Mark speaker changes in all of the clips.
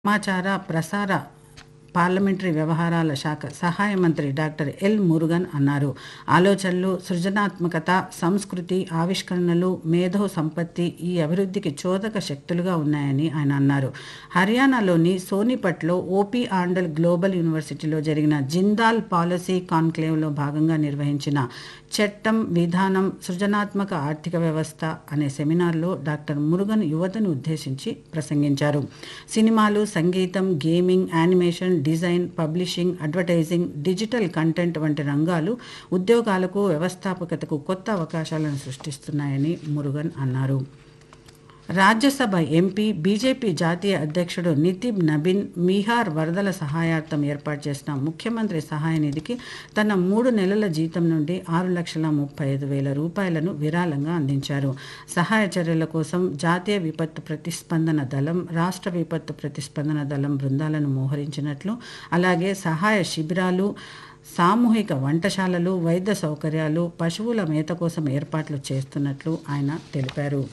Speaker 1: సమాచార ప్రసార పార్లమెంటరీ వ్యవహారాల శాఖ సహాయ మంత్రి డాక్టర్ ఎల్ మురుగన్ అన్నారు ఆలోచనలు సృజనాత్మకత సంస్కృతి ఆవిష్కరణలు మేధో సంపత్తి ఈ అభివృద్ధికి చోదక శక్తులుగా ఉన్నాయని ఆయన అన్నారు హర్యానాలోని సోనిపట్లో ఓపీ ఆండల్ గ్లోబల్ యూనివర్సిటీలో జరిగిన జిందాల్ పాలసీ కాన్క్లేవ్లో భాగంగా నిర్వహించిన చట్టం విధానం సృజనాత్మక ఆర్థిక వ్యవస్థ అనే సెమినార్లో డాక్టర్ మురుగన్ యువతను ఉద్దేశించి ప్రసంగించారు సినిమాలు సంగీతం gaming animation design publishing advertising digital content వంటి రంగాలు ఉద్యోగాలకు వ్యవస్థాపకతకు కొత్త అవకాశాలను సృష్టిస్తున్నాయని మురుగన్ అన్నారు రాజ్యసభ ఎంపీ బీజేపీ జాతీయ అధ్యక్షుడు నితిబ్ నబీన్ బీహార్ వరదల సహాయార్థం ఏర్పాటు చేసిన ముఖ్యమంత్రి సహాయ నిధికి తన మూడు నెలల జీతం నుండి ఆరు లక్షల ముప్పై ఐదు వేల రూపాయలను విరాళంగా అందించారు సహాయ చర్యల కోసం జాతీయ విపత్తు ప్రతిస్పందన దళం రాష్ట్ర విపత్తు ప్రతిస్పందన దళం బృందాలను మోహరించినట్లు అలాగే సహాయ శిబిరాలు సామూహిక వంటశాలలు వైద్య సౌకర్యాలు పశువుల మేత కోసం ఏర్పాట్లు చేస్తున్నట్లు ఆయన తెలిపారు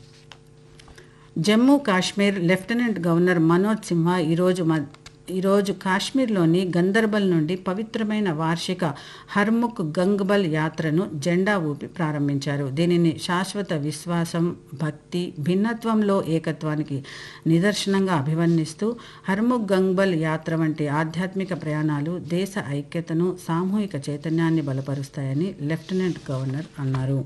Speaker 1: జమ్మూ కాశ్మీర్ లెఫ్టినెంట్ గవర్నర్ మనోజ్ సిన్హా ఈరోజు మ ఈరోజు కాశ్మీర్లోని గందర్బల్ నుండి పవిత్రమైన వార్షిక హర్ముఖ్ గంగ్బల్ యాత్రను జెండా ఊపి ప్రారంభించారు దీనిని శాశ్వత విశ్వాసం భక్తి భిన్నత్వంలో ఏకత్వానికి నిదర్శనంగా అభివర్ణిస్తూ హర్ముఖ్ గంగ్బల్ యాత్ర వంటి ఆధ్యాత్మిక ప్రయాణాలు దేశ ఐక్యతను సామూహిక చైతన్యాన్ని బలపరుస్తాయని లెఫ్టినెంట్ గవర్నర్ అన్నారు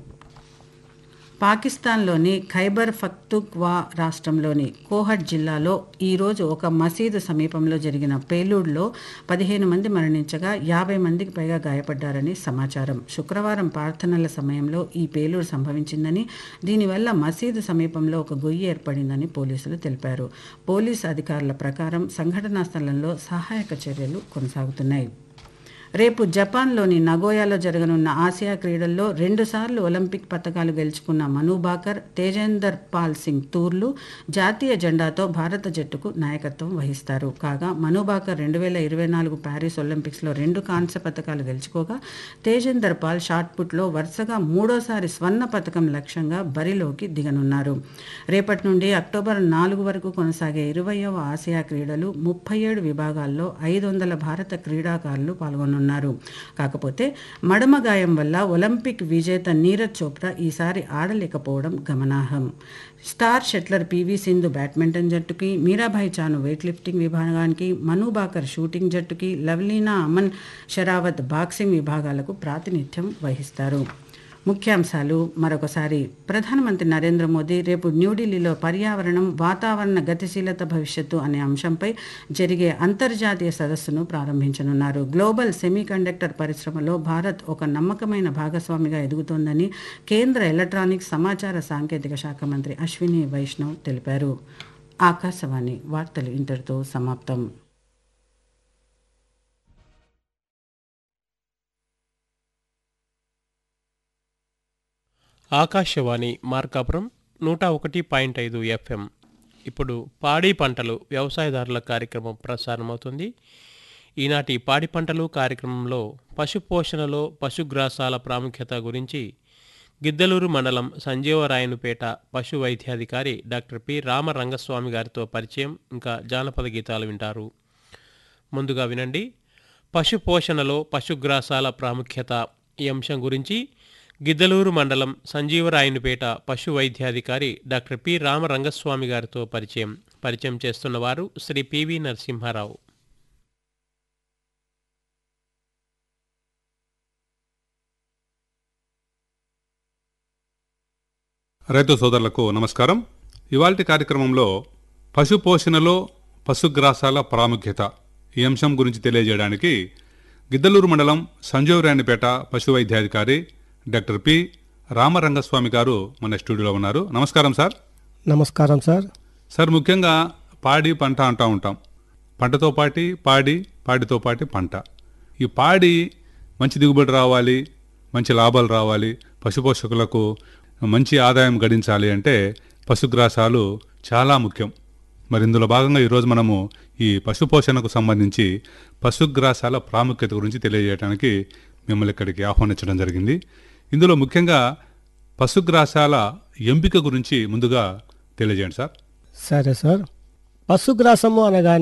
Speaker 1: పాకిస్తాన్లోని ఖైబర్ పఖ్తూన్ఖ్వా రాష్ట్రంలోని కోహట్ జిల్లాలో ఈరోజు ఒక మసీదు సమీపంలో జరిగిన పేలుడులో పదిహేను మంది మరణించగా యాభై మందికి పైగా గాయపడ్డారని సమాచారం శుక్రవారం ప్రార్థనల సమయంలో ఈ పేలుడు సంభవించిందని దీనివల్ల మసీదు సమీపంలో ఒక గొయ్యి ఏర్పడిందని పోలీసులు తెలిపారు పోలీస్ అధికారుల ప్రకారం సంఘటనా స్థలంలో సహాయక చర్యలు కొనసాగుతున్నాయి రేపు జపాన్లోని నగోయాలో జరగనున్న ఆసియా క్రీడల్లో రెండుసార్లు ఒలింపిక్ పతకాలు గెలుచుకున్న మను బాకర్ తేజేందర్ పాల్ సింగ్ తూర్లు జాతీయ జెండాతో భారత జట్టుకు నాయకత్వం వహిస్తారు కాగా మను బాకర్ రెండు వేల ఇరవై నాలుగు ప్యారిస్ ఒలింపిక్స్లో రెండు కాంస్య పతకాలు గెలుచుకోగా తేజేందర్ పాల్ షాట్ పుట్లో వరుసగా మూడోసారి స్వర్ణ పతకం లక్ష్యంగా బరిలోకి దిగనున్నారు రేపటి నుండి అక్టోబర్ నాలుగు వరకు కొనసాగే ఇరవయవ ఆసియా క్రీడలు ముప్పై ఏడు విభాగాల్లో ఐదు వందల భారత క్రీడాకారులు పాల్గొన్నారు ఉన్నారు కాకపోతే మడమ గాయం వల్ల ఒలింపిక్ విజేత నీరజ్ చోప్రా ఈసారి ఆడలేకపోవడం గమనార్హం star shuttler P V Sindhu badminton జట్టుకి మీరాభాయ్ చాను వెయిట్ లిఫ్టింగ్ విభాగానికి మను బాకర్ షూటింగ్ జట్టుకి లవ్లీనా అమన్ షరావత్ బాక్సింగ్ విభాగాలకు ప్రాతినిధ్యం వహిస్తారు ముఖ్యాంశాలు మరొకసారి ప్రధానమంత్రి నరేంద్ర మోదీ రేపు న్యూఢిల్లీలో పర్యావరణం వాతావరణ గతిశీలత భవిష్యత్తు అనే అంశంపై జరిగే అంతర్జాతీయ సదస్సును ప్రారంభించనున్నారు గ్లోబల్ సెమీకండక్టర్ పరిశ్రమలో భారత్ ఒక నమ్మకమైన భాగస్వామిగా ఎదుగుతోందని కేంద్ర ఎలక్ట్రానిక్స్ సమాచార సాంకేతిక శాఖ మంత్రి అశ్విని వైష్ణవ్ తెలిపారు ఆకాశవాణి వార్తలు ఇంతటితో సమాప్తం
Speaker 2: ఆకాశవాణి మార్కాపురం నూట ఒకటి పాయింట్ ఐదు ఎఫ్ఎం ఇప్పుడు పాడి పంటలు వ్యవసాయదారుల కార్యక్రమం ప్రసారమవుతుంది ఈనాటి పాడి పంటలు కార్యక్రమంలో పశు పోషణలో పశుగ్రాసాల ప్రాముఖ్యత గురించి గిద్దలూరు మండలం సంజీవరాయనుపేట పశు వైద్యాధికారి డాక్టర్ పి రామరంగస్వామి గారితో పరిచయం ఇంకా జానపద గీతాలు వింటారు ముందుగా వినండి పశు పోషణలో పశుగ్రాసాల ప్రాముఖ్యత ఈ అంశం గురించి గిద్దలూరు మండలం సంజీవరాయనుపేట పశు వైద్యాధికారి డాక్టర్ పి రామరంగస్వామి గారితో పరిచయం పరిచయం చేస్తున్నవారు శ్రీ పివి నరసింహారావు
Speaker 3: రైతు సోదరులకు నమస్కారం ఇవాల్టి కార్యక్రమంలో పశు పోషణలో పశుగ్రాసాల ప్రాముఖ్యత ఈ అంశం గురించి తెలియజేయడానికి గిద్దలూరు మండలం సంజీవరాయనిపేట పశు వైద్యాధికారి డాక్టర్ పి రామరంగస్వామి గారు మన స్టూడియోలో ఉన్నారు నమస్కారం సార్
Speaker 4: నమస్కారం సార్
Speaker 3: సార్ ముఖ్యంగా పాడి పంట అంటూ ఉంటాం పంటతో పాటి పాడి పాడితో పాటి పంట ఈ పాడి మంచి దిగుబడి రావాలి మంచి లాభాలు రావాలి పశుపోషకులకు మంచి ఆదాయం గడించాలి అంటే పశుగ్రాసాలు చాలా ముఖ్యం మరి ఇందులో భాగంగా ఈరోజు మనము ఈ పశుపోషణకు సంబంధించి పశుగ్రాసాల ప్రాముఖ్యత గురించి తెలియజేయడానికి మిమ్మల్ని ఇక్కడికి ఆహ్వానించడం జరిగింది ఇందులో ముఖ్యంగా పశుగ్రాసాల ఎంపిక గురించి ముందుగా తెలియజేయండి సార్
Speaker 4: సరే సార్ పశుగ్రాసము అనగా